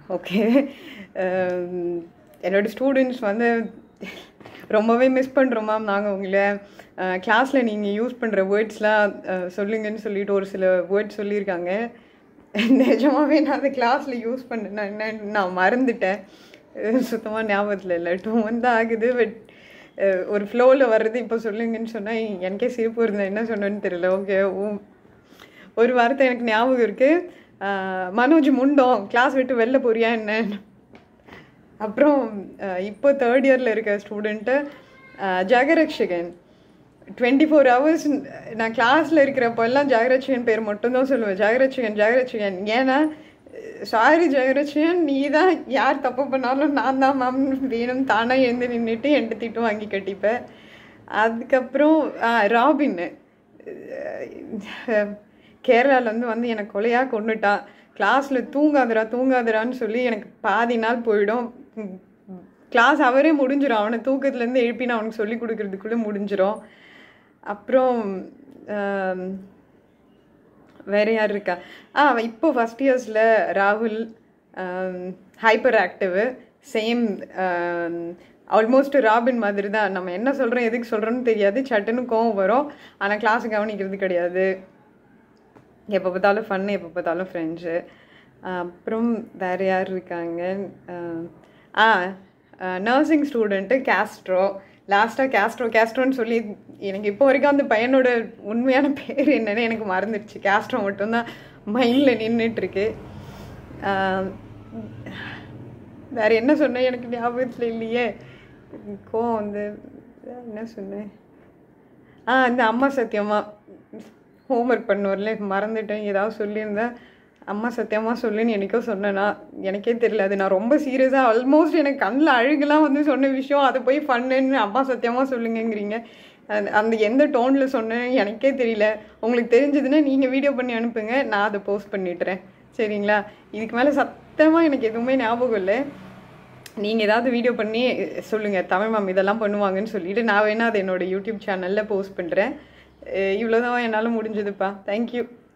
okay என்னோடய students வந்து ரொம்பவே மிஸ் பண்ணுறோம் மேம் நாங்கள் உங்களை கிளாஸில் நீங்கள் யூஸ் பண்ணுற வேர்ட்ஸ்லாம் சொல்லுங்கன்னு சொல்லிட்டு ஒரு சில வேர்ட்ஸ் சொல்லியிருக்காங்க நிஜமாவே நான் அதை கிளாஸில் யூஸ் பண்ணேன் என்னன்னு நான் மறந்துட்டேன் சுத்தமாக ஞாபகத்தில் இல்லை டூ மந்த் ஆகுது பட் ஒரு ஃப்ளோவில் வர்றது இப்போ சொல்லுங்கன்னு சொன்னால் எனக்கே சிரிப்பு இருந்தேன் என்ன சொன்னேன்னு தெரியல ஓகே ஒரு வார்த்தை எனக்கு ஞாபகம் இருக்குது மனோஜ் முண்டோம் கிளாஸ் விட்டு வெளில போறியா என்ன அப்புறம் இப்போ தேர்ட் இயரில் இருக்க student Jegarakshagan twenty four hours நான் கிளாஸில் இருக்கிறப்போ எல்லாம் ஜெகரட்சியன் பேர் மட்டும்தான் சொல்லுவேன் ஜெகரட்சியன் ஜெகரட்சியன் ஏன்னா சாரி ஜெகரட்சியன் நீ தான் யார் தப்பு பண்ணாலும் நான் தான் மேம் வேணும் தானாக எழுந்து நின்றுட்டு என்கிட்ட திட்டு வாங்கி கட்டிப்பேன் அதுக்கப்புறம் ராபின் கேரளாலேருந்து வந்து எனக்கு கொலையாக கொண்டுட்டா கிளாஸில் தூங்காதரா தூங்காதரான்னு சொல்லி எனக்கு பாதி நாள் போயிடும் கிளாஸ் அவரே முடிஞ்சிடும் அவனை தூக்கத்துலேருந்து எழுப்பி நான் அவனுக்கு சொல்லி கொடுக்குறதுக்குள்ளே முடிஞ்சிடும் அப்புறம் வேறு யார் இருக்கா ஆ இப்போ ஃபஸ்ட் இயர்ஸில் ராகுல் hyper active same almost Robin மாதிரி தான் நம்ம என்ன சொல்கிறோம் எதுக்கு சொல்கிறோன்னு தெரியாது சட்டுன்னு கோவம் வரும் ஆனால் கிளாஸை கவனிக்கிறது கிடையாது எப்போ பார்த்தாலும் ஃபன்னு எப்போ பார்த்தாலும் ஃப்ரெண்ட்ஸு அப்புறம் வேறு யார் இருக்காங்க ஆ நர்சிங் ஸ்டூடெண்ட்டு கேஸ்ட்ரோ லாஸ்ட்டாக கேஸ்ட்ரோ கேஸ்ட்ரோன்னு சொல்லி எனக்கு இப்போ வரைக்கும் அந்த பையனோட உண்மையான பேர் என்னன்னு எனக்கு மறந்துடுச்சு கேஸ்ட்ரோ மட்டும்தான் மைண்டில் நின்றுட்டுருக்கு வேறு என்ன சொன்னேன் எனக்கு ஞாபகத்தில் இல்லையே கோவம் வந்து என்ன சொன்னேன் ஆ இந்த அம்மா சத்தியமாக ஹோம்ஒர்க் பண்ணுவார்ல மறந்துட்டேன் ஏதாவது சொல்லியிருந்தேன் அம்மா சத்தியமாக சொல்லுன்னு எனக்கோ சொன்னேன்னா எனக்கே தெரியல அது நான் ரொம்ப சீரியஸாக ஆல்மோஸ்ட் எனக்கு கண்ணில் அழுகுலாம் வந்து சொன்ன விஷயம் அதை போய் பண்ணுன்னு அம்மா சத்தியமாக சொல்லுங்கங்கிறீங்க அந்த எந்த டோனில் சொன்னேன் எனக்கே தெரியல உங்களுக்கு தெரிஞ்சதுன்னா நீங்கள் வீடியோ பண்ணி அனுப்புங்க நான் அதை போஸ்ட் பண்ணிட்டுறேன் சரிங்களா இதுக்கு மேலே சத்தமாக எனக்கு எதுவுமே ஞாபகம் இல்லை நீங்கள் ஏதாவது வீடியோ பண்ணி சொல்லுங்கள் தமிழ் மேம் இதெல்லாம் பண்ணுவாங்கன்னு சொல்லிட்டு நான் வேணால் அதை என்னோடய யூடியூப் சேனலில் போஸ்ட் பண்ணுறேன் இவ்வளோதான் என்னால் முடிஞ்சதுப்பா தேங்க்யூ